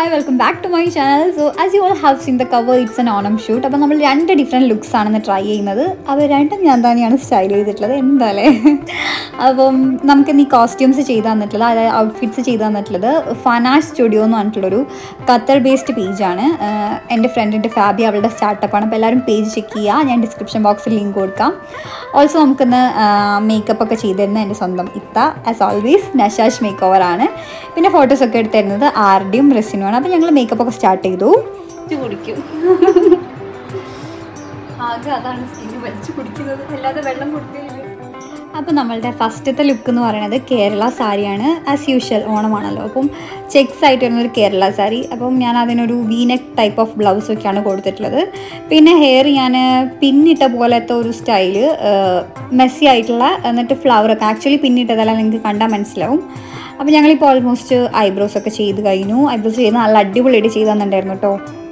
hi welcome back to my channel so as you all have seen the cover it's an Onam shoot അപ്പോൾ നമ്മൾ രണ്ട് different looks ആണെന്ന് try ചെയ്യുന്നത് അത് രണ്ടും ഞാൻ തന്നെയാണ് സ്റ്റൈൽ ചെയ്തിട്ടുള്ളത് എന്താല്ലേ അപ്പം നമുക്ക് ഈ കോസ്റ്റ്യൂംസ് ചെയ്ത് തന്നിട്ടുള്ളത് അതായത് ഔട്ട്ഫിറ്റ്സ് ചെയ്ത് തന്നിട്ടുള്ളത് ഫനാഷ് സ്റ്റുഡിയോ എന്ന് പറഞ്ഞിട്ടുള്ളൊരു ഖത്തർ ബേസ്ഡ് പേജാണ് എൻ്റെ ഫ്രണ്ടിൻ്റെ ഫാബി അവളുടെ സ്റ്റാർട്ടപ്പാണ് അപ്പോൾ എല്ലാവരും പേജ് ചെക്ക് ചെയ്യുക ഞാൻ ഡിസ്ക്രിപ്ഷൻ ബോക്സിൽ ലിങ്ക് കൊടുക്കാം ഓൾസോ നമുക്കിന്ന് മേക്കപ്പ് ഒക്കെ ചെയ്ത് തരുന്ന എൻ്റെ സ്വന്തം ഇത്ത ആസ് ഓൾവേസ് നഷാഷ് മേക്ക് ഓവറാണ് പിന്നെ ഫോട്ടോസൊക്കെ എടുത്ത് തരുന്നത് ആർഡിയും റെസിനുമാണ് അപ്പോൾ ഞങ്ങൾ മേക്കപ്പ് ഒക്കെ സ്റ്റാർട്ട് ചെയ്തു കുടിക്കും ആകെ അതാണ് സ്കിന്ന് വലിച്ചു കുടിക്കുന്നത് അല്ലാതെ വെള്ളം കുടിക്കില്ല അപ്പോൾ നമ്മളുടെ ഫസ്റ്റത്തെ ലുക്ക് എന്ന് പറയുന്നത് കേരള സാരിയാണ് ആസ് യൂഷ്വൽ ഓണമാണല്ലോ അപ്പം ചെക്സ് ആയിട്ട് വരുന്നൊരു കേരള സാരി അപ്പം ഞാൻ അതിനൊരു വീനെക്ക് ടൈപ്പ് ഓഫ് ബ്ലൗസ് ഒക്കെയാണ് കൊടുത്തിട്ടുള്ളത് പിന്നെ ഹെയർ ഞാൻ പിന്നിട്ട പോലത്തെ ഒരു സ്റ്റൈല് മെസ്സി ആയിട്ടുള്ള എന്നിട്ട് ഫ്ലവർ ഒക്കെ ആക്ച്വലി പിന്നിട്ടതല്ല നിങ്ങൾക്ക് കണ്ടാൽ മനസ്സിലാവും അപ്പോൾ ഞങ്ങളിപ്പോൾ ഓൾമോസ്റ്റ് ഐബ്രോസ് ഒക്കെ ചെയ്ത് കഴിഞ്ഞു ഐബ്രോസ് ചെയ്ത് നല്ല അടിപൊളിയായിട്ട് ചെയ്ത് തന്നിട്ടുണ്ടായിരുന്നു കേട്ടോ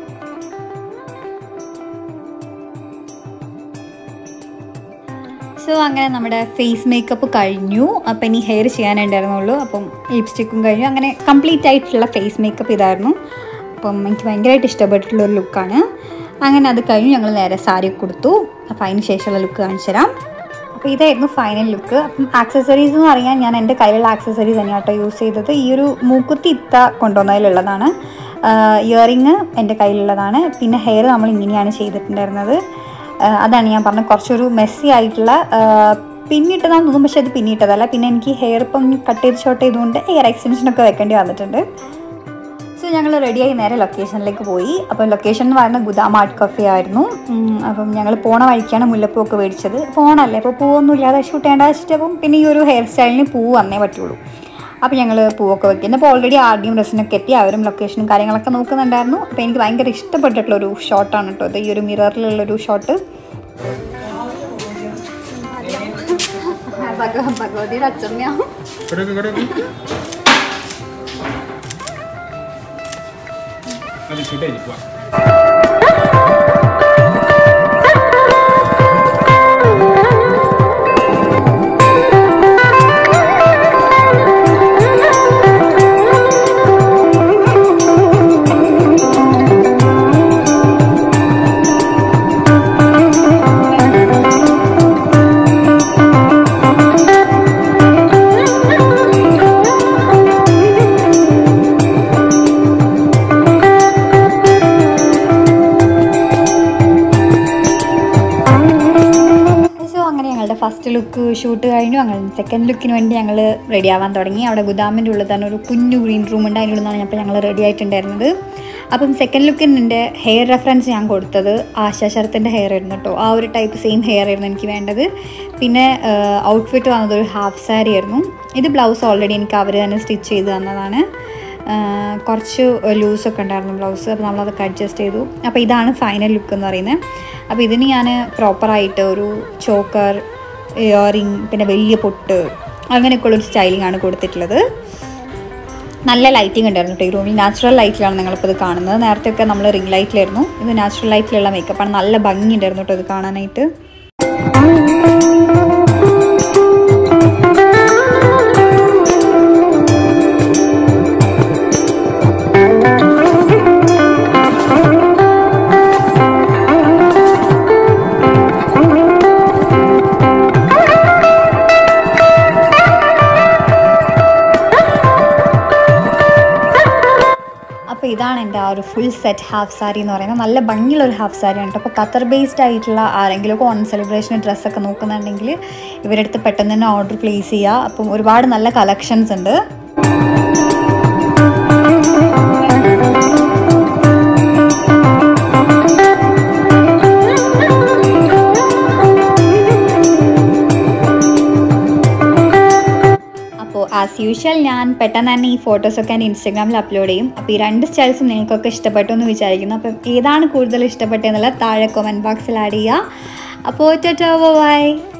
സോ അങ്ങനെ നമ്മുടെ ഫേസ് മേക്കപ്പ് കഴിഞ്ഞു അപ്പം ഇനി ഹെയർ ചെയ്യാനുണ്ടായിരുന്നുള്ളൂ അപ്പം ലിപ്സ്റ്റിക്കും കഴിഞ്ഞു അങ്ങനെ കംപ്ലീറ്റ് ആയിട്ടുള്ള ഫേസ് മേക്കപ്പ് ഇതായിരുന്നു അപ്പം എനിക്ക് ഭയങ്കരമായിട്ട് ഇഷ്ടപ്പെട്ടിട്ടുള്ള ഒരു ലുക്കാണ് അങ്ങനെ അത് കഴിഞ്ഞു ഞങ്ങൾ നേരെ സാരി കൊടുത്തു അപ്പം അതിന് ശേഷമുള്ള ലുക്ക് കാണിച്ചു തരാം അപ്പോൾ ഇതായിരുന്നു ഫൈനൽ ലുക്ക് അപ്പം ആക്സസറീസ് എന്ന് പറയാൻ ഞാൻ എൻ്റെ കയ്യിലുള്ള ആക്സസറീസ് തന്നെയാണ് കേട്ടോ യൂസ് ചെയ്തത് ഈ ഒരു മൂക്കുത്തി ഇത്ത കൊണ്ടുവന്നതിലുള്ളതാണ് ഇയറിങ് എൻ്റെ കയ്യിലുള്ളതാണ് പിന്നെ ഹെയർ നമ്മൾ ഇങ്ങനെയാണ് ചെയ്തിട്ടുണ്ടായിരുന്നത് അതാണ് ഞാൻ പറഞ്ഞത് കുറച്ചൊരു മെസ്സി ആയിട്ടുള്ള പിന്നിട്ടതാണെന്ന് തോന്നും പക്ഷെ അത് പിന്നിട്ടതല്ല പിന്നെ എനിക്ക് ഹെയർ ഇപ്പം കട്ട് ചെയ്ത് ഷോർട്ട് ചെയ്തുകൊണ്ട് ഹെയർ എക്സ്റ്റൻഷനൊക്കെ വെക്കേണ്ടി വന്നിട്ടുണ്ട് സോ ഞങ്ങൾ റെഡിയായി നേരെ ലൊക്കേഷനിലേക്ക് പോയി അപ്പം ലൊക്കേഷൻ എന്ന് പറയുന്നത് ഗുദാം ആർട്ട് കഫേ ആയിരുന്നു അപ്പം ഞങ്ങൾ പോണ വഴിക്കാണ് മുല്ലപ്പൂ ഒക്കെ മേടിച്ചത് ഫോണല്ലേ അപ്പോൾ പൂവൊന്നും ഇല്ലാതെ ഷൂട്ട് ചെയ്യേണ്ട വെച്ചിട്ട് അപ്പം പിന്നെ ഈ ഒരു ഹെയർ സ്റ്റൈലിന് പൂ വന്നേ പറ്റുള്ളൂ അപ്പോൾ ഞങ്ങൾ പൂവൊക്കെ വെക്കുന്നത് അപ്പോൾ ഓൾറെഡി ആദ്യം ഡ്രസ്സിനൊക്കെ എത്തി അവരും ലൊക്കേഷനും കാര്യങ്ങളൊക്കെ നോക്കുന്നുണ്ടായിരുന്നു അപ്പോൾ എനിക്ക് ഭയങ്കര ഇഷ്ടപ്പെട്ടിട്ടുള്ളൊരു ഷോട്ടാണ് കേട്ടോ ഇത് ഈ ഒരു മിററിലുള്ളൊരു ഷോട്ട് ഭഗവതിയുടെ അച്ഛമ്മയാണ് കിടക്ക് കിടക്ക് അത് ഷൂട്ട് ചെയ്തിട്ട് സോ അങ്ങനെ ഞങ്ങളുടെ ഫസ്റ്റ് ലുക്ക് ഷൂട്ട് കഴിഞ്ഞു അങ്ങനെ സെക്കൻഡ് ലുക്കിന് വേണ്ടി ഞങ്ങൾ റെഡി ആവാൻ തുടങ്ങി അവിടെ ഗുദാമിൻ്റെ ഉള്ളിൽ തന്നെ ഒരു കുഞ്ഞു ഗ്രീൻ റൂം ഉണ്ട് അതിൻ്റെ ഉള്ളിൽ നിന്നാണ് അപ്പോൾ ഞങ്ങൾ റെഡി ആയിട്ടുണ്ടായിരുന്നത് അപ്പം സെക്കൻഡ് ലുക്കിന് എൻ്റെ ഹെയർ റെഫറൻസ് ഞാൻ കൊടുത്തത് ആശാ ശരത്തിൻ്റെ ഹെയർ ആയിരുന്നു കേട്ടോ ആ ഒരു ടൈപ്പ് സെയിം ഹെയർ ആയിരുന്നു എനിക്ക് വേണ്ടത് പിന്നെ ഔട്ട്ഫിറ്റ് വന്നത് ഒരു ഹാഫ് സാരി ആയിരുന്നു ഇത് ബ്ലൗസ് ഓൾറെഡി എനിക്ക് അവർ തന്നെ സ്റ്റിച്ച് ചെയ്ത് തന്നതാണ് ആഹ് കുറച്ച് ലൂസൊക്കെ ഉണ്ടായിരുന്നു ബ്ലൗസ് അപ്പോൾ നമ്മളതൊക്കെ അഡ്ജസ്റ്റ് ചെയ്തു അപ്പോൾ ഇതാണ് ഫൈനൽ ലുക്ക് എന്ന് പറയുന്നത് അപ്പോൾ ഇതിന് ഞാൻ പ്രോപ്പറായിട്ട് ഒരു ചോക്കർ ഇയറിങ് പിന്നെ വലിയ പൊട്ട് അങ്ങനെയൊക്കെയുള്ളൊരു സ്റ്റൈലിംഗ് ആണ് കൊടുത്തിട്ടുള്ളത് നല്ല ലൈറ്റിംഗ് ഉണ്ടായിരുന്നു കേട്ടോ ഈ റൂമിൽ നാച്ചുറൽ ലൈറ്റിലാണ് നിങ്ങളിപ്പോൾ ഇത് കാണുന്നത് നേരത്തെ ഒക്കെ നമ്മൾ റിംഗ് ലൈറ്റിലായിരുന്നു ഇത് നാച്ചുറൽ ലൈറ്റിലുള്ള മേക്കപ്പാണ് നല്ല ഭംഗി ഉണ്ടായിരുന്നു കേട്ടോ ഇത് കാണാനായിട്ട് അപ്പോൾ ഇതാണ് എൻ്റെ ആ ഒരു ഫുൾ സെറ്റ് ഹാഫ് സാരി എന്ന് പറയുന്നത് നല്ല ഭംഗിയുള്ള ഒരു ഹാഫ് സാരിയാണ് കേട്ടോ അപ്പോൾ ഖത്തർ ബേസ്ഡ് ആയിട്ടുള്ള ആരെങ്കിലും ഓൺ സെലിബ്രേഷൻ ഡ്രസ്സൊക്കെ നോക്കുന്നുണ്ടെങ്കിൽ ഇവരുടെ അടുത്ത് പെട്ടെന്ന് തന്നെ ഓർഡർ പ്ലേസ് ചെയ്യുക അപ്പം ഒരുപാട് നല്ല കളക്ഷൻസ് ഉണ്ട് അപ്പോൾ ആസ് യൂഷ്വൽ ഞാൻ പെട്ടെന്ന് തന്നെ ഈ ഫോട്ടോസൊക്കെ എൻ്റെ ഇൻസ്റ്റാഗ്രാമിൽ അപ്ലോഡ് ചെയ്യും അപ്പോൾ ഈ രണ്ട് സ്റ്റൈൽസും നിങ്ങൾക്കൊക്കെ ഇഷ്ടപ്പെട്ടു എന്ന് വിചാരിക്കുന്നു അപ്പം ഏതാണ് കൂടുതൽ ഇഷ്ടപ്പെട്ടതെന്നുള്ള താഴെ കൊമൻറ്റ് ബോക്സിൽ ആഡ് ചെയ്യുക അപ്പോൾ ബൈ